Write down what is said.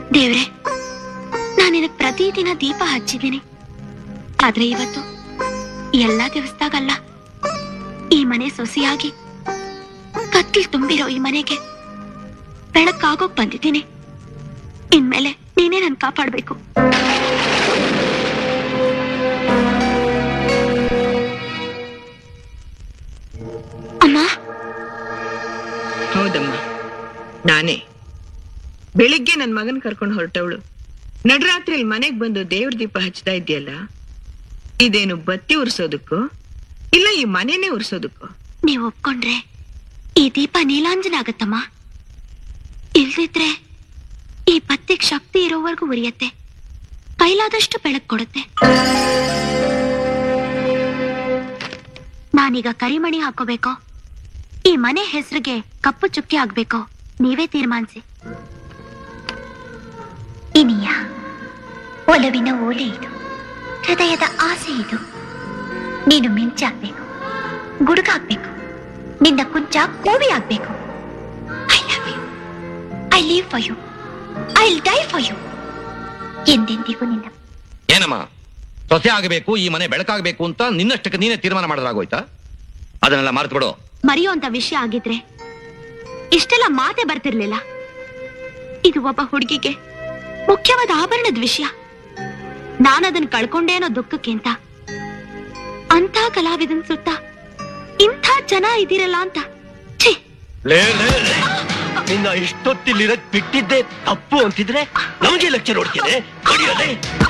ದೇವ್ರೆ ನಾನು ನಿನಗ್ ಪ್ರತಿದಿನ ದೀಪ ಹಚ್ಚಿದ್ದೀನಿ ಆದ್ರೆ ಇವತ್ತು ಎಲ್ಲಾ ದಿವಸದಾಗಲ್ಲ ಈ ಮನೆ ಸೊಸೆಯಾಗಿ ಕತ್ತಲ್ ತುಂಬಿರೋ ಈ ಮನೆಗೆ ಬೆಳಕಾಗೋಕ್ ಬಂದಿದ್ದೀನಿ ಇನ್ಮೇಲೆ ನೀನೇ ನನ್ ಕಾಪಾಡ್ಬೇಕು ಅಮ್ಮ ಹೌದಮ್ಮ ನಾನೇ ಬೆಳಿಗ್ಗೆ ನನ್ ಮಗನ್ ಕರ್ಕೊಂಡು ಹೊರಟವಳು ನಡರಾತ್ರಿಲಿ ಮನೆಗ್ ಬಂದು ದೇವ್ರ ದೀಪ ಹಚ್ತಾ ಇದ್ಯಲ್ಲ ಇದೇನು ಬತ್ತಿ ಉರ್ಸೋದಕ್ಕೋ ಇಲ್ಲ ಈ ಮನೆನೇ ಉರ್ಸೋದಕ್ಕೋ ನೀವ್ ಒಪ್ಕೊಂಡ್ರೆ ಈ ದೀಪ ನೀಲಾಂಜನ ಆಗತ್ತಮ್ಮ ಇಲ್ದಿದ್ರೆ ಈ ಪತ್ತಿಗ್ ಶಕ್ತಿ ಇರೋವರೆಗೂ ಉರಿಯತ್ತೆ ಕೈಲಾದಷ್ಟು ಬೆಳಕು ಕೊಡುತ್ತೆ ನಾನೀಗ ಕರಿಮಣಿ ಹಾಕೋಬೇಕೋ ಈ ಮನೆ ಹೆಸರಿಗೆ ಕಪ್ಪು ಚುಕ್ಕಿ ಆಗ್ಬೇಕೋ ನೀವೇ ತೀರ್ಮಾನಿಸಿ ಇನಿಯ ಒಲವಿನ ಓಲೆ ಇದು ಹೃದಯದ ಆಸೆ ಇದು ನೀನು ಮಿಂಚಾಗ್ಬೇಕು ಗುಡುಗಾಗ್ಬೇಕು ನಿನ್ನ ಕುಂಚ ಕೋವಿ ಆಗ್ಬೇಕು I love you I live for you I die for you ಎಂದೆಂದಿಗೂ ನಿನ್ನ ಏನಮ್ಮ ಸೊಸೆ ಆಗಬೇಕು ಈ ಮನೆ ಬೆಳಕಾಗಬೇಕು ಅಂತ ನಿನ್ನಷ್ಟಕ್ಕೆ ನೀನೇ ತೀರ್ಮಾನ ಮಾಡಿದ್ರಾಗೋಯ್ತಾ ಅದನ್ನೆಲ್ಲ ಮರೆತು ಬಿಡು ಮರೆಯುವಂತ ವಿಷಯ ಆಗಿದ್ರೆ ಇಷ್ಟೆಲ್ಲ ಮಾತೆ ಬರ್ತಿರ್ಲಿಲ್ಲ ಇದು ಒಬ್ಬ ಹುಡುಗಿಗೆ ಮುಖ್ಯವಾದ ಆಭರಣದ ವಿಷಯ ನಾನದನ್ನ ಕಳ್ಕೊಂಡೆ ಅನ್ನೋ ದುಃಖಕ್ಕೆ ಅಂತ ಅಂತ ಕಲಾವಿದನ್ ಸುತ್ತ ಇಂಥ ಜನ ಇದಿರಲ್ಲ ಅಂತ ಛೀ ಲೇ ಲೇ ಲೇ. ನಿನ್ನ ಇಷ್ಟೊತ್ತಿಲ್ಲಿರೋದ್ ಬಿಟ್ಟಿದ್ದೆ ತಪ್ಪು ಅಂತಿದ್ರೆ ನಮಗೆ ಲೆಕ್ಚರ್ ಹೊಡ್ತೀನಿ ಕಡಿಯೋದೆ